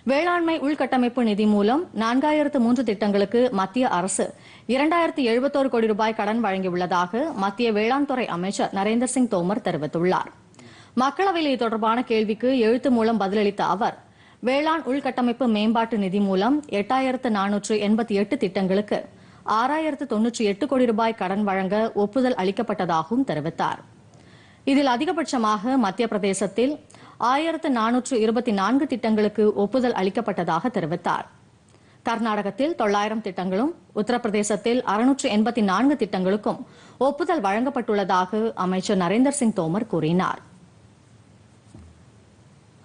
வேளாண்மை உள்கட்டமைப்பு நிதி மூலம் நான்காயிரத்து மூன்று திட்டங்களுக்கு மத்திய அரசு இரண்டாயிரத்து எழுபத்தோரு கோடி ரூபாய் கடன் வழங்கியுள்ளதாக மத்திய வேளாண் துறை அமைச்சர் நரேந்திர சிங் தோமர் தெரிவித்துள்ளார் மக்களவையில் இது தொடர்பான கேள்விக்கு எழுத்து மூலம் பதிலளித்த அவர் வேளாண் உள்கட்டமைப்பு மேம்பாட்டு நிதி மூலம் எட்டாயிரத்து நானூற்று எண்பத்தி எட்டு திட்டங்களுக்கு ஆறாயிரத்து தொன்னூற்றி எட்டு கோடி ரூபாய் கடன் வழங்க ஒப்புதல் அளிக்கப்பட்டதாகவும் தெரிவித்தார் இதில் அதிகபட்சமாக மத்திய பிரதேசத்தில் ஆயிரத்து நானூற்று இருபத்தி நான்கு திட்டங்களுக்கு ஒப்புதல் அளிக்கப்பட்டதாக தெரிவித்தார் கர்நாடகத்தில் தொள்ளாயிரம் திட்டங்களும் உத்தரப்பிரதேசத்தில் அறுநூற்று எண்பத்தி நான்கு திட்டங்களுக்கும் ஒப்புதல் வழங்கப்பட்டுள்ளதாக அமைச்சர் நரேந்தர் சிங் தோமர் கூறினார்